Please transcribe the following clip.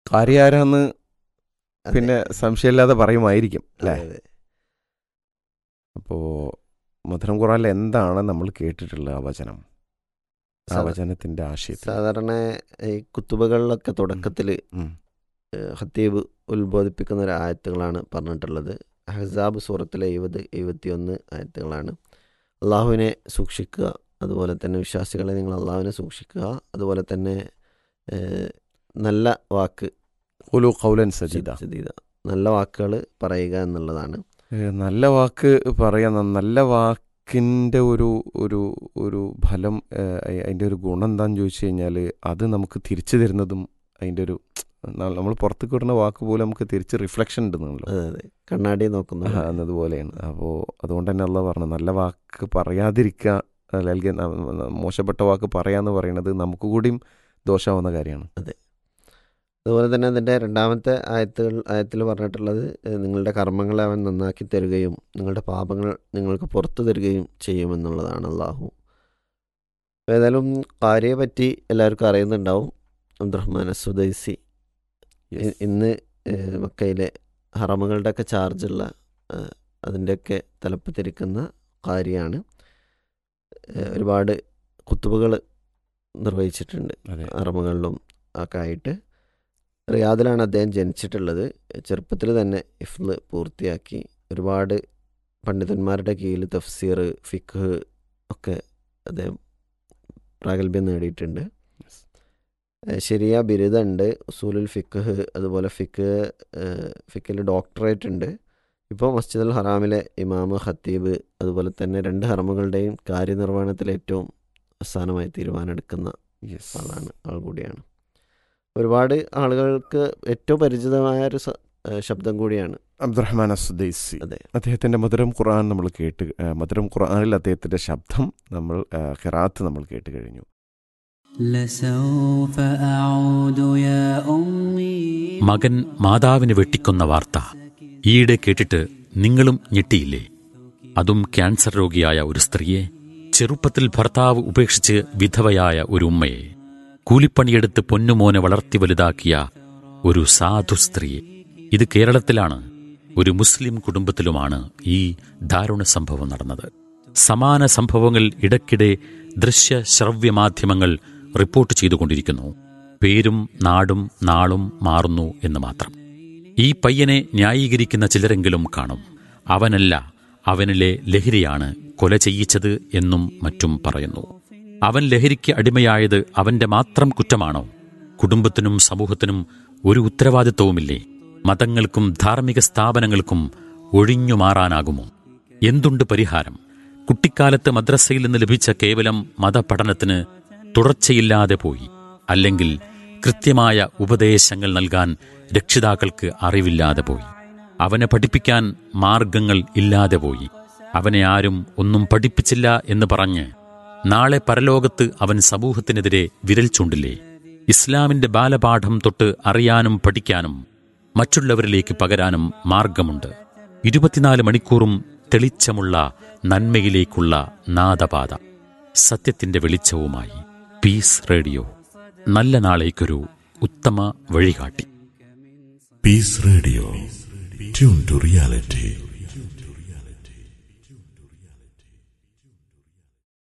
കാര്യാരാന്ന് അതെ. പിന്നെ സംശയമില്ലാതെ പറയുമായിരിക്കും അല്ലേ അതെ, അതെ. അപ്പോൾ മധുരം ഖുറാനിൽ എന്താണ് നമ്മൾ കേട്ടിട്ടുള്ള ആ വചനം ആ സാധാ- വചനത്തിന്റെ ആശയത്തിൽ സാധാരണ ഈ കുത്തുബകളിലൊക്കെ തുടക്കത്തിൽ ഉം. ഹത്തീബ് ഉത്ബോധിപ്പിക്കുന്ന ഒരു ആയത്തുകളാണ് പറഞ്ഞിട്ടുള്ളത് ഹസാബ് സൂറത്തിലെ എഴുപത് എഴുപത്തിയൊന്ന് ആയത്തുകളാണ് അള്ളാഹുവിനെ സൂക്ഷിക്കുക അതുപോലെ തന്നെ വിശ്വാസികളെ നിങ്ങൾ അള്ളാഹുവിനെ സൂക്ഷിക്കുക അതുപോലെ തന്നെ ഏഹ്, നല്ല വാക്ക് ഖുലു ഖൗലൻ സജീദ സജീദ നല്ല വാക്കുകൾ പറയുക എന്നുള്ളതാണ് ഏ, നല്ല വാക്ക് പറയുന്ന നല്ല വാക്കിൻ്റെ ഒരു ഒരു ഒരു ഫലം ഏ, അയ്- അതിൻ്റെ ഒരു ഗുണം എന്താണെന്ന് ചോദിച്ചു കഴിഞ്ഞാൽ അത് നമുക്ക് തിരിച്ചു തരുന്നതും അതിൻ്റെ ഒരു നമ്മൾ പുറത്തേക്ക് വിടുന്ന വാക്ക് പോലും നമുക്ക് തിരിച്ച് റിഫ്ലക്ഷൻ ഉണ്ടെന്നുള്ളൂ അതെ അതെ കണ്ണാടി നോക്കുന്നു ആ, എന്നതുപോലെയാണ് അപ്പോൾ അതുകൊണ്ട് തന്നെ അല്ല പറഞ്ഞു നല്ല വാക്ക് പറയാതിരിക്കുക അല്ലെങ്കിൽ ന- ന- മോശപ്പെട്ട വാക്ക് പറയാന്ന് പറയുന്നത് നമുക്ക് കൂടിയും ദോഷമാവുന്ന കാര്യമാണ് അതുപോലെ തന്നെ അതിൻ്റെ രണ്ടാമത്തെ ആയത്തുകൾ ആയത്തിൽ പറഞ്ഞിട്ടുള്ളത് ഏഹ്, നിങ്ങളുടെ കർമ്മങ്ങളെ അവൻ നന്നാക്കി തരികയും നിങ്ങളുടെ പാപങ്ങൾ നിങ്ങൾക്ക് പുറത്തു തരികയും ചെയ്യുമെന്നുള്ളതാണ് അള്ളാഹു അപ്പോൾ ഏതായാലും കാര്യയെ പറ്റി എല്ലാവർക്കും അറിയുന്നുണ്ടാവും അബ്ദുറഹ്മാൻ അസുദൈസി ഇ- ഇന്ന് ഏഹ്, മക്കയിലെ ഹറമുകളുടെയൊക്കെ ചാർജുള്ള ഏഹ്, അതിൻ്റെയൊക്കെ തലപ്പത്തിരിക്കുന്ന കാര്യമാണ് ഏഹ്, ഒരുപാട് കുത്തുബുകൾ നിർവഹിച്ചിട്ടുണ്ട് അതെ ഹറമുകളിലും ഒക്കെ ആയിട്ട് റിയാദിലാണ് അദ്ദേഹം ജനിച്ചിട്ടുള്ളത് ചെറുപ്പത്തിൽ തന്നെ ഇഫ്ല് പൂർത്തിയാക്കി ഒരുപാട് പണ്ഡിതന്മാരുടെ കീഴിൽ തഫ്സീർ ഫിഖ് ഒക്കെ അദ്ദേഹം പ്രാഗൽഭ്യം നേടിയിട്ടുണ്ട് Yes. ഏഹ് ശരിയ ബിരുദമുണ്ട് ഉസൂലുൽ ഫിഖ് അതുപോലെ ഫിഖ് ഫിഖിൽ ഡോക്ടറേറ്റ് ഉണ്ട് ഇപ്പോൾ മസ്ജിദുൽ ഹറാമിലെ ഇമാമ് ഖത്തീബ് അതുപോലെ തന്നെ രണ്ട് ഹറമുകളുടെയും കാര്യനിർവഹണത്തിൽ ഏറ്റവും അവസാനമായി തീരുമാനമെടുക്കുന്ന യെസ് ആളാണ് ആൾ കൂടിയാണ് ഒരുപാട് ആളുകൾക്ക് ഏറ്റവും പരിചിതമായ ഒരു സ- ഏഹ് ശബ്ദം കൂടിയാണ് അബ്ദുറഹ്മാൻ അസുദൈസി അതെ അദ്ദേഹത്തിന്റെ മധുരം ഖുർആൻ നമ്മൾ കേട്ട് ആ, മധുരം ഖുർആനിൽ അദ്ദേഹത്തിന്റെ ശബ്ദം നമ്മൾ ആ, ഖിറാത്ത് നമ്മൾ കേട്ട് കഴിഞ്ഞു لسوف أعود يا أمي മകൻ മാതാവിനെ വെട്ടിക്കൊന്ന വാർത്ത ഈയിടെ കേട്ടിട്ട് നിങ്ങളും ഞെട്ടിയില്ലേ അതും ക്യാൻസർ രോഗിയായ ഒരു സ്ത്രീയെ ചെറുപ്പത്തിൽ ഭർത്താവ് ഉപേക്ഷിച്ച് വിധവയായ ഒരു ഉമ്മയെ കൂലിപ്പണിയെടുത്ത് പൊന്നുമോനെ വളർത്തി വലുതാക്കിയ ഒരു സാധു സ്ത്രീയെ ഇത് കേരളത്തിലാണ് ഒരു മുസ്ലിം കുടുംബത്തിലുമാണ് ഈ ദാരുണ സംഭവം നടന്നത് സമാന സംഭവങ്ങൾ ഇടയ്ക്കിടെ ദൃശ്യ ശ്രവ്യ മാധ്യമങ്ങൾ റിപ്പോർട്ട് ചെയ്തുകൊണ്ടിരിക്കുന്നു പേരും നാടും നാളും മാറുന്നു എന്ന് മാത്രം ഈ പയ്യനെ ന്യായീകരിക്കുന്ന ചിലരെങ്കിലും കാണും അവനല്ല അവനിലെ ലഹരിയാണ് കൊല ചെയ്യിച്ചത് എന്നും മറ്റും പറയുന്നു അവൻ ലഹരിക്ക് അടിമയായത് അവന്റെ മാത്രം കുറ്റമാണോ കുടുംബത്തിനും സമൂഹത്തിനും ഒരു ഉത്തരവാദിത്വവുമില്ലേ മതങ്ങൾക്കും ധാർമ്മിക സ്ഥാപനങ്ങൾക്കും ഒഴിഞ്ഞു മാറാനാകുമോ എന്തുണ്ട് പരിഹാരം കുട്ടിക്കാലത്ത് മദ്രസയിൽ നിന്ന് ലഭിച്ച കേവലം മതപഠനത്തിന് തുടർച്ചയില്ലാതെ പോയി അല്ലെങ്കിൽ കൃത്യമായ ഉപദേശങ്ങൾ നൽകാൻ രക്ഷിതാക്കൾക്ക് അറിവില്ലാതെ പോയി അവനെ പഠിപ്പിക്കാൻ മാർഗങ്ങൾ ഇല്ലാതെ പോയി അവനെ ആരും ഒന്നും പഠിപ്പിച്ചില്ല എന്ന് പറഞ്ഞ് നാളെ പരലോകത്ത് അവൻ സമൂഹത്തിനെതിരെ വിരൽ ചൂണ്ടില്ലേ ഇസ്ലാമിന്റെ ബാലപാഠം തൊട്ട് അറിയാനും പഠിക്കാനും മറ്റുള്ളവരിലേക്ക് പകരാനും മാർഗമുണ്ട് ഇരുപത്തിനാല് മണിക്കൂറും തെളിച്ചമുള്ള നന്മയിലേക്കുള്ള നാദപാത സത്യത്തിന്റെ വെളിച്ചവുമായി പീസ് റേഡിയോ നല്ല നാളേക്കൊരു ഉത്തമ വഴികാട്ടി Peace Radio. Tune to reality.